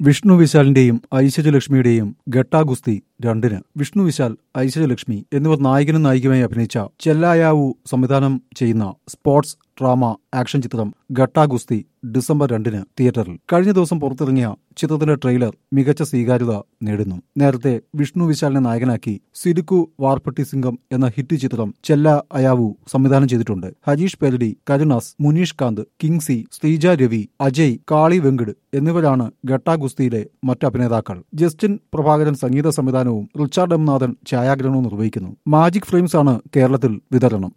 വിഷ്ണു വിശാലിന്റെയും ഐശ്വര്യലക്ഷ്മിയുടെയും ഗട്ടാഗുസ്തി രണ്ടിന് വിഷ്ണു വിശാൽ ഐശ്വര്യലക്ഷ്മി എന്നിവർ നായകനും നായികയുമായി അഭിനയിച്ച ചെല്ലായാവു സംവിധാനം ചെയ്യുന്ന സ്പോർട്സ് ഡ്രാമ ആക്ഷൻ ചിത്രം ഗട്ടാഗുസ്തി ഡിസംബർ രണ്ടിന് തിയേറ്ററിൽ കഴിഞ്ഞ ദിവസം പുറത്തിറങ്ങിയ ചിത്രത്തിന്റെ ട്രെയിലർ മികച്ച സ്വീകാര്യത നേടുന്നു നേരത്തെ വിഷ്ണു വിശാലിനെ നായകനാക്കി സിരുക്കു വാർപ്പട്ടി സിംഗം എന്ന ഹിറ്റ് ചിത്രം ചെല്ല അയാവു സംവിധാനം ചെയ്തിട്ടുണ്ട് ഹരീഷ് പെരടി കരുണാസ് മുനീഷ് കാന്ത് കിങ്സി ശ്രീജ രവി അജയ് കാളി വെങ്കട് എന്നിവരാണ് ഗട്ടാഗുസ്തിയിലെ മറ്റ് അഭിനേതാക്കൾ ജസ്റ്റിൻ പ്രഭാകരൻ സംഗീത സംവിധാനവും റിച്ചാർഡ് എം നാഥൻ ഛായാഗ്രഹണവും നിർവഹിക്കുന്നു മാജിക് ഫ്രെയിംസ് ആണ് കേരളത്തിൽ വിതരണം